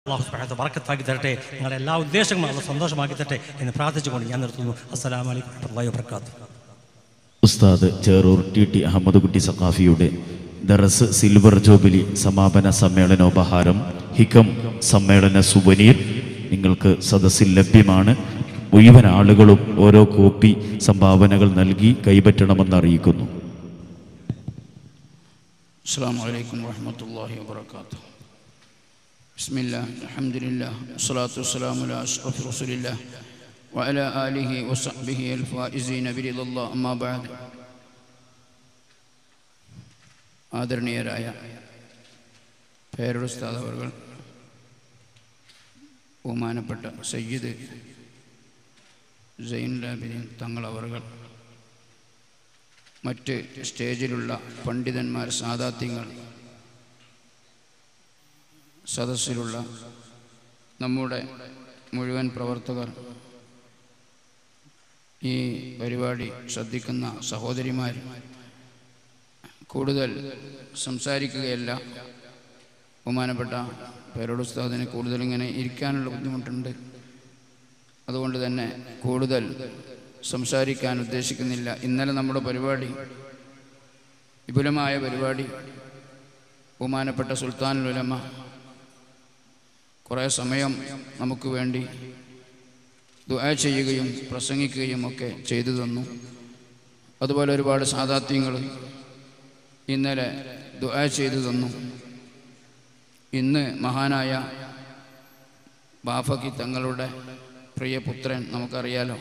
അള്ളാഹു സുബ്ഹാനഹു ബർക്കത്താക്കി തരട്ടെ നിങ്ങളുടെ എല്ലാ ഉദ്ദേശങ്ങളും അള്ള സന്തോഷമാക്കി തരട്ടെ എന്ന് പ്രാർത്ഥിച്ചുകൊണ്ട് ഞാൻ നിർത്തുന്നു അസ്സലാമു അലൈക്കും വറഹ്മത്തുള്ളാഹി വബറകാതുഹു ഉസ്താദ് ചേറൂർ ടി ടി അഹമ്മദ് കുട്ടി സഖാഫിയുടെ ദറസ് സിൽവർ ജൂബിലി സമാപന സമ്മേളനോപഹാരം ഹിക്കം സമ്മേളന സുവനീർ നിങ്ങൾക്ക് സദസ്സിൽ ലഭ്യമാണ് മുഴുവൻ ആളുകളും ഓരോ കോപ്പി സംഭാവനകൾ നൽകി കൈപ്പറ്റണമെന്ന് അറിയിക്കുന്നു السلام عليكم ورحمة الله وبركاته بسم الله الحمد لله والصلاة والسلام على أشرف رسول الله وعلى آله وصحبه الفائزين برضا الله أما بعد ആദരണീയരായ പേരുസ്താദ് അവർ ബഹുമാനപ്പെട്ട സയ്യിദ് സൈൻ ലാബിൻ തങ്ങൾ അവർകൾ മറ്റ് സ്റ്റേജിലുള്ള പണ്ഡിതന്മാർ സാദാത്യങ്ങൾ സദസ്സിലുള്ള നമ്മുടെ മുഴുവൻ പ്രവർത്തകർ ഈ പരിപാടി ശ്രദ്ധിക്കുന്ന സഹോദരിമാർ കൂടുതൽ സംസാരിക്കുകയല്ല ബഹുമാനപ്പെട്ട പേരോട് ഉസ്താദിന് കൂടുതൽ ഇങ്ങനെ ഇരിക്കാനുള്ള ബുദ്ധിമുട്ടുണ്ട് അതുകൊണ്ട് തന്നെ കൂടുതൽ സംസാരിക്കാൻ ഉദ്ദേശിക്കുന്നില്ല ഇന്നലെ നമ്മുടെ പരിപാടി വിപുലമായ പരിപാടി ബഹുമാനപ്പെട്ട സുൽത്താനുൽ ഉലമ കുറേ സമയം നമുക്ക് വേണ്ടി ദുആ ചെയ്യുകയും പ്രസംഗിക്കുകയും ഒക്കെ ചെയ്തു തന്നു അതുപോലെ ഒരുപാട് സാധാത്യങ്ങൾ ഇന്നലെ ദുആ ചെയ്തു തന്നു ഇന്ന് മഹാനായ ബാഫക്കി തങ്ങളുടെ പ്രിയപുത്രൻ നമുക്കറിയാലോ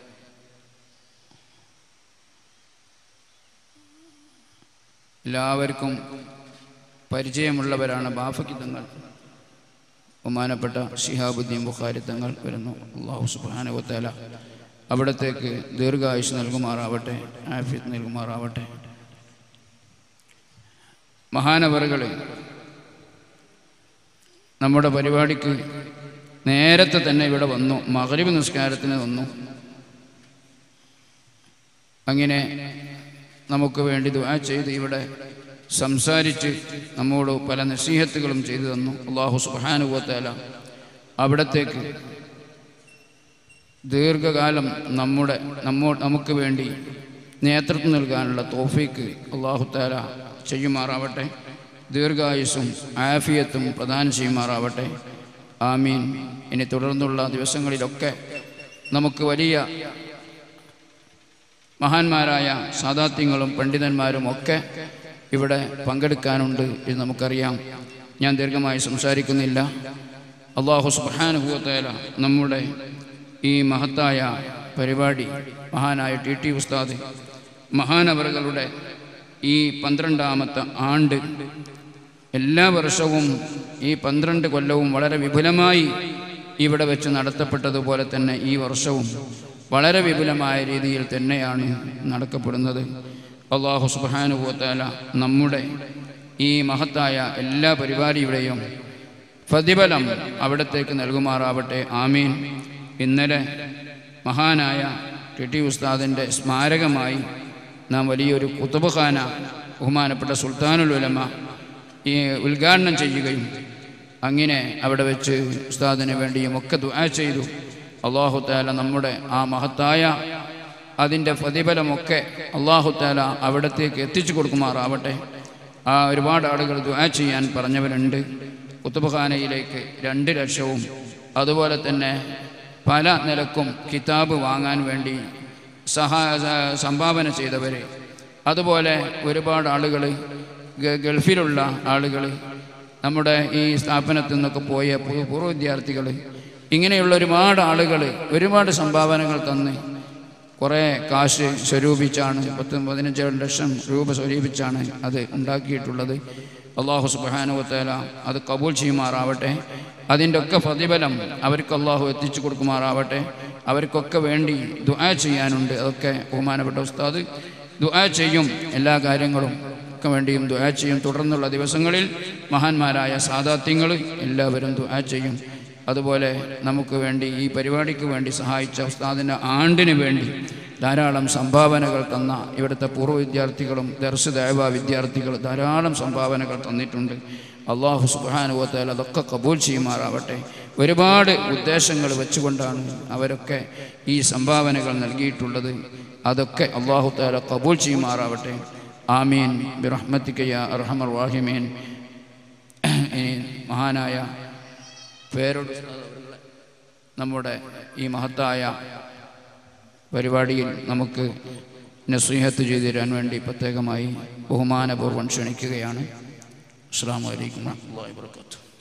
എല്ലാവർക്കും പരിചയമുള്ളവരാണ് ബാഫക്കി തങ്ങൾ ബഹുമാനപ്പെട്ട ഷിഹാബുദ്ദീൻ ബുഖാരി തങ്ങൾ വരുന്നു അള്ളാഹു സുബാനുവത്തേല അവിടത്തേക്ക് ദീർഘായുസ് നൽകുമാറാവട്ടെ ആഫിയത്ത് നൽകുമാറാവട്ടെ മഹാനവറുകളെ നമ്മുടെ പരിപാടിക്ക് നേരത്തെ തന്നെ ഇവിടെ വന്നു മകരീബ് നിസ്കാരത്തിന് വന്നു അങ്ങനെ നമുക്ക് വേണ്ടി ദുആ ചെയ്ത് ഇവിടെ സംസാരിച്ച് നമ്മോട് പല നസീഹത്തുകളും ചെയ്തു തന്നു അള്ളാഹു സുബാനുഭവത്തേല അവിടത്തേക്ക് ദീർഘകാലം നമ്മുടെ നമ്മോ നമുക്ക് വേണ്ടി നേതൃത്വം നൽകാനുള്ള തോഫീക്ക് അള്ളാഹു താല ചെയ്യുമാറാവട്ടെ ദീർഘായുസ്സും ആഫിയത്തും പ്രദാനം ചെയ്യുമാറാവട്ടെ ആമീൻ ഇനി തുടർന്നുള്ള ദിവസങ്ങളിലൊക്കെ നമുക്ക് വലിയ മഹാന്മാരായ സാദാത്യങ്ങളും പണ്ഡിതന്മാരും ഒക്കെ ഇവിടെ പങ്കെടുക്കാനുണ്ട് എന്ന് നമുക്കറിയാം ഞാൻ ദീർഘമായി സംസാരിക്കുന്നില്ല അള്ളാഹു സുബാനുഭവത്തേല നമ്മുടെ ഈ മഹത്തായ പരിപാടി മഹാനായ ടി ടി ഉസ്താദ് മഹാനവറുകളുടെ ഈ പന്ത്രണ്ടാമത്തെ ആണ്ട് എല്ലാ വർഷവും ഈ പന്ത്രണ്ട് കൊല്ലവും വളരെ വിപുലമായി ഇവിടെ വെച്ച് നടത്തപ്പെട്ടതുപോലെ തന്നെ ഈ വർഷവും വളരെ വിപുലമായ രീതിയിൽ തന്നെയാണ് നടക്കപ്പെടുന്നത് അള്ളാഹു സുബാനുഭവത്താല നമ്മുടെ ഈ മഹത്തായ എല്ലാ പരിപാടിയുടെയും പ്രതിഫലം അവിടത്തേക്ക് നൽകുമാറാവട്ടെ ആമീൻ ഇന്നലെ മഹാനായ ടി ടി ഉസ്താദിൻ്റെ സ്മാരകമായി നാം വലിയൊരു കുത്തുബഖാന ബഹുമാനപ്പെട്ട സുൽത്താനുൽ ഉലമ ഈ ഉദ്ഘാടനം ചെയ്യുകയും അങ്ങനെ അവിടെ വെച്ച് ഉസ്താദിന് വേണ്ടിയും ഒക്കെ ദുആ ചെയ്തു അള്ളാഹു താല നമ്മുടെ ആ മഹത്തായ അതിൻ്റെ പ്രതിഫലമൊക്കെ അള്ളാഹു താല അവിടത്തേക്ക് എത്തിച്ചു കൊടുക്കുമാറാവട്ടെ ആ ഒരുപാട് ആളുകൾ ദുആ ചെയ്യാൻ പറഞ്ഞവരുണ്ട് കുത്തുബഖാനയിലേക്ക് രണ്ട് ലക്ഷവും അതുപോലെ തന്നെ പല നിലക്കും കിതാബ് വാങ്ങാൻ വേണ്ടി സഹാ സംഭാവന ചെയ്തവർ അതുപോലെ ഒരുപാട് ആളുകൾ ഗൾഫിലുള്ള ആളുകൾ നമ്മുടെ ഈ സ്ഥാപനത്തിൽ നിന്നൊക്കെ പോയ പൂ- പൂർവ്വ വിദ്യാർത്ഥികൾ ഇങ്ങനെയുള്ള ഒരുപാട് ആളുകൾ ഒരുപാട് സംഭാവനകൾ തന്ന് കുറേ കാശ് സ്വരൂപിച്ചാണ് പത്ത് പതിനഞ്ച് ലക്ഷം രൂപ സ്വരൂപിച്ചാണ് അത് ഉണ്ടാക്കിയിട്ടുള്ളത് അള്ളാഹു സുബാനുവത്തേല അത് കബൂൽ ചെയ്യുമാറാവട്ടെ അതിൻ്റെ ഒക്കെ പ്രതിഫലം അവർക്ക് അള്ളാഹു എത്തിച്ചു കൊടുക്കുമാറാവട്ടെ അവർക്കൊക്കെ വേണ്ടി ദുആ ചെയ്യാനുണ്ട് അതൊക്കെ ബഹുമാനപ്പെട്ട ഉസ്താദ് ദുആ ചെയ്യും എല്ലാ കാര്യങ്ങളും ഒക്കെ വേണ്ടിയും ദുആ ചെയ്യും തുടർന്നുള്ള ദിവസങ്ങളിൽ മഹാന്മാരായ സാദാത്യങ്ങൾ എല്ലാവരും ദുആ ചെയ്യും അതുപോലെ നമുക്ക് വേണ്ടി ഈ പരിപാടിക്ക് വേണ്ടി സഹായിച്ച ഉസ്താദിൻ്റെ ആണ്ടിന് വേണ്ടി ധാരാളം സംഭാവനകൾ തന്ന ഇവിടുത്തെ പൂർവ്വ വിദ്യാർത്ഥികളും ദർശ ദേവ വിദ്യാർത്ഥികൾ ധാരാളം സംഭാവനകൾ തന്നിട്ടുണ്ട് അള്ളാഹു സുബാനുഭവത്താൽ അതൊക്കെ കബൂൽ ചെയ്യുമാറാവട്ടെ ഒരുപാട് ഉദ്ദേശങ്ങൾ വെച്ചുകൊണ്ടാണ് അവരൊക്കെ ഈ സംഭാവനകൾ നൽകിയിട്ടുള്ളത് അതൊക്കെ അള്ളാഹു താല കബൂൽ ചെയ്യുമാറാവട്ടെ ആമീൻ ബിറഹ്മത്തിക്കയ്യ അർഹമർ വാഹിമീൻ ഇനി മഹാനായ പേരോട് നമ്മുടെ ഈ മഹത്തായ പരിപാടിയിൽ നമുക്ക് നസീഹത്ത് ചെയ്തു തരാൻ വേണ്ടി പ്രത്യേകമായി ബഹുമാനപൂർവ്വം ക്ഷണിക്കുകയാണ് അസ്സാം വലൈക്കും വാഹമത്തല്ലാ വാബർക്കാത്തു